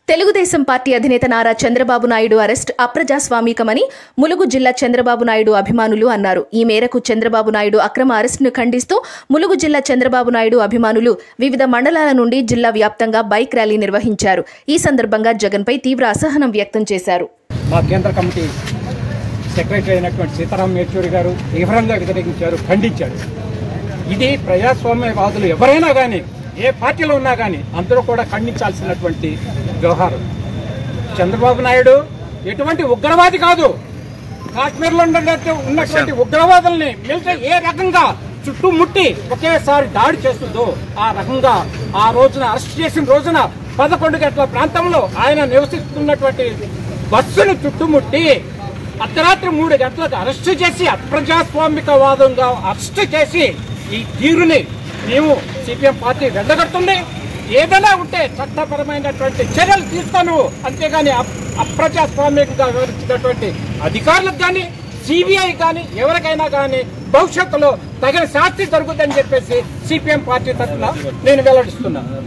Telugu Desam party అధినేత Nara Chandrababu Naidu arrest అప్రజాస్వామికమని ములుగు జిల్లా చంద్రబాబు నాయుడు అభిమానులు అన్నారు ఈ మేరకు చంద్రబాబు నాయుడు అక్రమ అరెస్టును ఖండిస్తూ ములుగు జిల్లా చంద్రబాబు నాయుడు అభిమానులు వివిధ మండలాల నుండి జిల్లా వ్యాప్తంగా బైక్ ర్యాలీ నిర్వహించారు ఈ సందర్భంగా జగన్పై తీవ్ర అసహనం వ్యక్తం చేశారు మా కేంద్ర కమిటీ సెక్రటరీ అయినటువంటి సీతారాం యేచూరి గారు తీవ్రంగా వ్యతిరేకించారు ఖండించారు ఇది ప్రజాస్వామ్యవాదులు ఎవరైనా కానీ ఏ పార్టీలో ఉన్నా కానీ అందరూ కూడా ఖండించాల్సినటువంటి వ్యవహారం చంద్రబాబు నాయుడు ఎటువంటి ఉగ్రవాది కాదు కాశ్మీర్లో ఉన్నట్టు ఉన్నటువంటి ఉగ్రవాదుల్ని మిలిటరీ ఏ రకంగా చుట్టుముట్టి ఒకేసారి దాడి చేస్తుందో ఆ రకంగా ఆ రోజున అరెస్ట్ చేసిన రోజున పదకొండు గంటల ప్రాంతంలో ఆయన నివసిస్తున్నటువంటి బస్సును చుట్టుముట్టి అర్ధరాత్రి మూడు గంటలకు అరెస్ట్ చేసి అప్రజాస్వామికవాదంగా అరెస్ట్ చేసి ఈ తీరుని మేము సిపిఎం పార్టీ వెళ్ళగడుతుంది ఏదైనా ఉంటే చట్టపరమైనటువంటి చర్యలు తీస్తాను అంతేగాని అప్- అప్రజాస్వామికంగా వివరించినటువంటి అధికారులకు కానీ సిబిఐ కానీ ఎవరికైనా కానీ భవిష్యత్తులో తగిన శాస్తి జరుగుతుందని చెప్పేసి సిపిఎం పార్టీ తరఫున నేను వెల్లడిస్తున్నాను